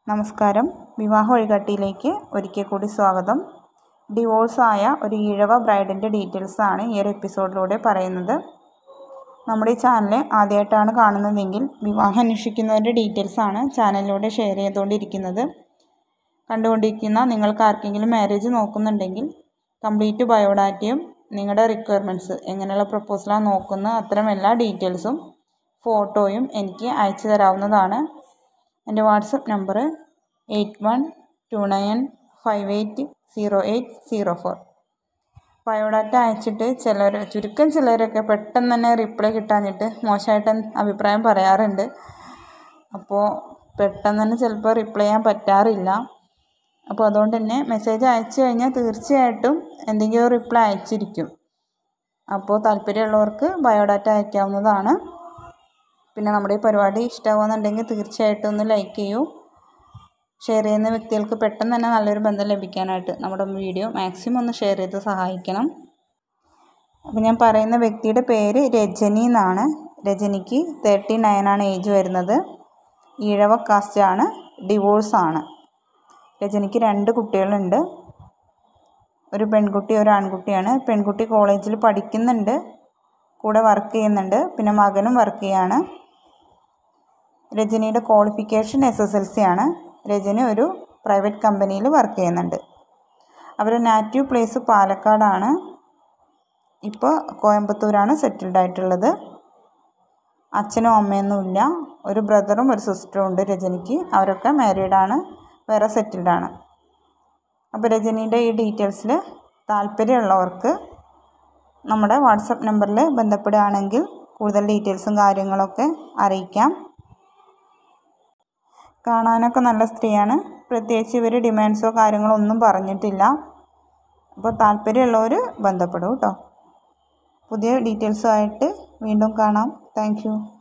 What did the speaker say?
നമസ്കാരം വിവാഹ വഴികാട്ടിയിലേക്ക് ഒരിക്കൽ കൂടി സ്വാഗതം ഡിവോഴ്സായ ഒരു ഈഴവ ബ്രൈഡിൻ്റെ ഡീറ്റെയിൽസാണ് ഈ ഒരു എപ്പിസോഡിലൂടെ പറയുന്നത് നമ്മുടെ ഈ ചാനൽ ആദ്യമായിട്ടാണ് കാണുന്നതെങ്കിൽ വിവാഹം അന്വേഷിക്കുന്നവരുടെ ഡീറ്റെയിൽസാണ് ചാനലിലൂടെ ഷെയർ ചെയ്തുകൊണ്ടിരിക്കുന്നത് കണ്ടുകൊണ്ടിരിക്കുന്ന നിങ്ങൾക്ക് ആർക്കെങ്കിലും മാരേജ് നോക്കുന്നുണ്ടെങ്കിൽ കംപ്ലീറ്റ് ബയോഡാറ്റയും നിങ്ങളുടെ റിക്വയർമെൻറ്റ്സ് എങ്ങനെയുള്ള പ്രപ്പോസലാണ് നോക്കുന്നത് അത്തരം എല്ലാ ഡീറ്റെയിൽസും ഫോട്ടോയും എനിക്ക് അയച്ചു തരാവുന്നതാണ് എൻ്റെ WhatsApp number eight one two nine five eight zero eight zero four biodata അയച്ചിട്ട് ചിലർ ചുരുക്കം ചിലരൊക്കെ പെട്ടെന്ന് തന്നെ റിപ്ലൈ കിട്ടാഞ്ഞിട്ട് മോശമായിട്ട് അഭിപ്രായം പറയാറുണ്ട് അപ്പോൾ പെട്ടെന്ന് തന്നെ ചിലപ്പോൾ റിപ്ലൈ ചെയ്യാൻ പറ്റാറില്ല അപ്പോൾ അതുകൊണ്ട് തന്നെ മെസ്സേജ് അയച്ചു കഴിഞ്ഞാൽ തീർച്ചയായിട്ടും എന്തെങ്കിലും റിപ്ലൈ അയച്ചിരിക്കും അപ്പോൾ താല്പര്യമുള്ളവർക്ക് ബയോഡാറ്റ അയക്കാവുന്നതാണ് പിന്നെ നമ്മുടെ ഈ പരിപാടി ഇഷ്ടമാകുന്നുണ്ടെങ്കിൽ തീർച്ചയായിട്ടും ഒന്ന് ലൈക്ക് ചെയ്യൂ ഷെയർ ചെയ്യുന്ന വ്യക്തികൾക്ക് പെട്ടെന്ന് തന്നെ നല്ലൊരു ബന്ധം ലഭിക്കാനായിട്ട് നമ്മുടെ വീഡിയോ മാക്സിമം ഒന്ന് ഷെയർ ചെയ്ത് സഹായിക്കണം അപ്പോൾ ഞാൻ പറയുന്ന വ്യക്തിയുടെ പേര് രജനി എന്നാണ് രജനിക്ക് തേർട്ടി നയനാണ് ഏജ് വരുന്നത് ഈഴവ കാസ്റ്റാണ് ഡിവോഴ്സാണ് രജനിക്ക് രണ്ട് കുട്ടികളുണ്ട് ഒരു പെൺകുട്ടി ഒരു ആൺകുട്ടിയാണ് പെൺകുട്ടി കോളേജിൽ പഠിക്കുന്നുണ്ട് കൂടെ വർക്ക് ചെയ്യുന്നുണ്ട് പിന്നെ മകനും വർക്ക് ചെയ്യാണ് രജനിയുടെ qualification S S L C ആണ് രജനി ഒരു പ്രൈവറ്റ് കമ്പനിയിൽ വർക്ക് ചെയ്യുന്നുണ്ട് അവരുടെ നാറ്റീവ് പ്ലേസ് പാലക്കാടാണ് ഇപ്പോൾ കോയമ്പത്തൂരാണ് സെറ്റിൽഡ് ആയിട്ടുള്ളത് അച്ഛനും അമ്മയൊന്നുമില്ല ഒരു ബ്രദറും ഒരു സിസ്റ്ററും ഉണ്ട് രജനിക്ക് അവരൊക്കെ മാരീഡാണ് വേറെ സെറ്റിൽഡാണ് അപ്പോൾ രജനിയുടെ ഈ ഡീറ്റെയിൽസിൽ താല്പര്യമുള്ളവർക്ക് നമ്മുടെ വാട്സപ്പ് നമ്പറിൽ ബന്ധപ്പെടുകയാണെങ്കിൽ കൂടുതൽ ഡീറ്റെയിൽസും കാര്യങ്ങളൊക്കെ അറിയിക്കാം കാണാനൊക്കെ നല്ല സ്ത്രീയാണ് പ്രത്യേകിച്ച് ഇവർ ഡിമാൻഡ്സോ കാര്യങ്ങളോ ഒന്നും പറഞ്ഞിട്ടില്ല അപ്പോൾ താല്പര്യമുള്ളവർ ബന്ധപ്പെടും കേട്ടോ പുതിയ ഡീറ്റെയിൽസുമായിട്ട് വീണ്ടും കാണാം താങ്ക്